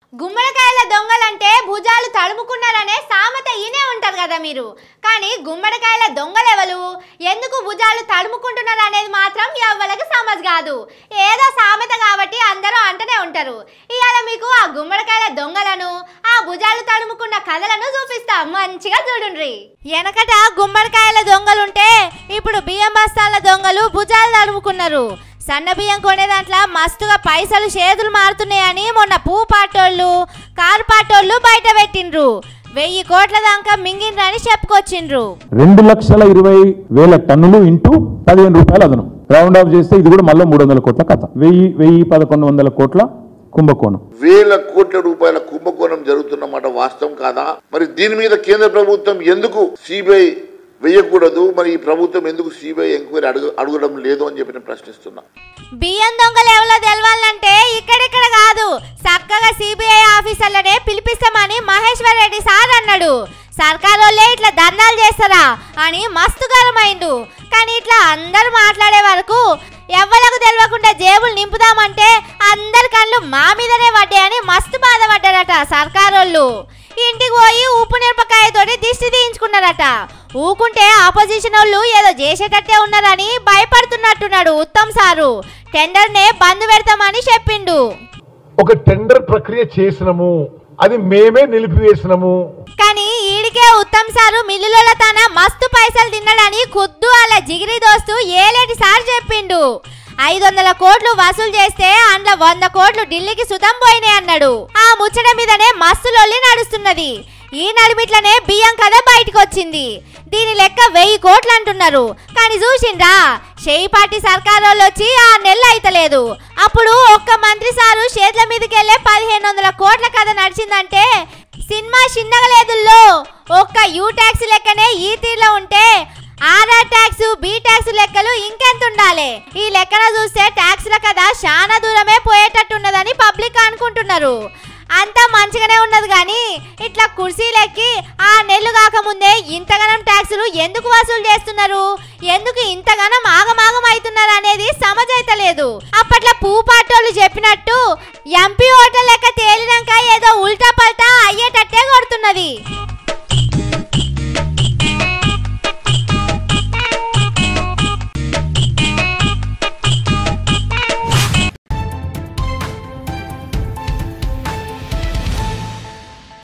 గుమ్మడికాయల దొంగలంటే భుజాలు తడుముకున్నారనే సామెత ఈనే ఉంటారు కదా మీరు కానీ గుమ్మడికాయల దొంగలెవలు ఎందుకు భుజాలు తడుముకుంటున్నారు అనేది మాత్రం ఎవ్వరికి సమజ్ కాదు ఏదో సామెత కాబట్టి అందరూ అంటనే ఉంటారు ఇవాళ మీకు ఆ గుమ్మడికాయల దొంగలను ఆ భుజాలు తడుముకున్న కథలను చూపిస్తా మంచిగా చూడుండ్రి వెనకట గుమ్మడికాయల దొంగలుంటే ఇప్పుడు బియ్యం బస్తాల దొంగలు భుజాలు తడుముకున్నారు సన్న బియ్యం కొనే దాంట్లో మస్తుగా పైసలు చేతులు మారుతున్నాయని మొన్న పూ పాటోళ్ళు కారు పాటోళ్ళు బయట పెట్టిండ్రు వెయ్యి కోట్ల దాకా మింగిండ్రని చెప్పుకొచ్చిండ్రు రెండు లక్షల ఇరవై వేల టన్నులు ఇంటూ పదిహేను రూపాయలు అదనం రౌండ్ ఆఫ్ చేస్తే ఇది కూడా మళ్ళీ మూడు వందల కోట్ల కథ వెయ్యి వెయ్యి పదకొండు వందల కోట్ల కుంభకోణం వేల కోట్ల రూపాయల కుంభకోణం జరుగుతున్నమాట వాస్తవం కాదా మరి దీని మీద కేంద్ర ప్రభుత్వం ఎందుకు సిబిఐ వేయకూడదు మరి ఈ ప్రభుత్వం ఎందుకు సిబిఐ ఎంక్వైరీ అడుగు అడగడం లేదు అని చెప్పి నేను ప్రశ్నిస్తున్నా బియ్యం దొంగలు ఎవరో తెలవాలంటే ఇక్కడిక్కడ కాదు చక్కగా సిబిఐ ఆఫీసర్లనే పిలిపిస్తామని మహేశ్వర్ రెడ్డి సార్ అన్నాడు సర్కారోళ్ళే ఇట్లా ధర్నాలు చేస్తారా అని మస్తు గరమైండు కానీ ఇట్లా అందరు మాట్లాడే వరకు ఎవ్వలకు తెలియకుండా జేబులు నింపుదామంటే అందరి కళ్ళు మా మీదనే పడ్డాయని మస్తు బాధపడ్డారట సర్కారోళ్ళు ఇంటికి పోయి ఉప్పు మిరపకాయతోటి దిష్టి తీయించుకున్నారట ఊకుంటే ఆపోజిషన్ వాళ్ళు ఏదో చేసేటట్టే ఉన్నారని భయపడుతున్నట్టున్నాడు ఉత్తమ్ సారు టెండర్నే బంద్ పెడతామని చెప్పిండు ఒక టెండర్ ప్రక్రియ చేసినము అది మేమే నిలిపివేసినము కానీ ఈడికే ఉత్తమ్ సారు మిల్లులలో తన మస్తు పైసలు తిన్నాడని ఖుద్దు అలా జిగిరి దోస్తు ఏలేటి సార్ చెప్పిండు ఐదు వందల కోట్లు వసూలు చేస్తే అందులో వంద కోట్లు ఢిల్లీకి సుతం పోయినాయి అన్నాడు ఆ ముచ్చట మీదనే మస్తు లొల్లి నడుస్తున్నది ఈ నడిమిట్లనే బియ్యం కథ బయటకు వచ్చింది దీని లెక్క వెయ్యి కోట్లు అంటున్నారు కానీ చూసిండ్రా పార్టీ సర్కార్ వాళ్ళు వచ్చి ఆ నెలలు అయితలేదు అప్పుడు ఒక్క మంత్రి సారు చేతుల మీదకి వెళ్ళే పదిహేను వందల కోట్ల కథ నడిచిందంటే సినిమా చిన్నగలేదుల్లో ఒక్క యూ ట్యాక్స్ లెక్కనే ఈ తీరులో ఉంటే ఆర్ఆర్ ట్యాక్స్ బి ట్యాక్స్ లెక్కలు ఇంకెంత ఉండాలి ఈ లెక్కన చూస్తే ట్యాక్స్ల కదా చాలా దూరమే పోయేటట్టున్నదని పబ్లిక్ అనుకుంటున్నారు అంతా మంచిగానే ఉన్నది కానీ ఇట్లా కుర్చీలెక్కి ఆ నెల్లు కాకముందే ఇంతగానం ట్యాక్సులు ఎందుకు వసూలు చేస్తున్నారు ఎందుకు ఇంతగానం ఆగమాగం అవుతున్నారు అనేది సమజైతలేదు అప్పట్లో పూపాటోళ్ళు చెప్పినట్టు ఎంపీ ఓటర్ లెక్క తేలినాక ఏదో ఉల్టా పల్టా అయ్యేటట్టే కొడుతున్నది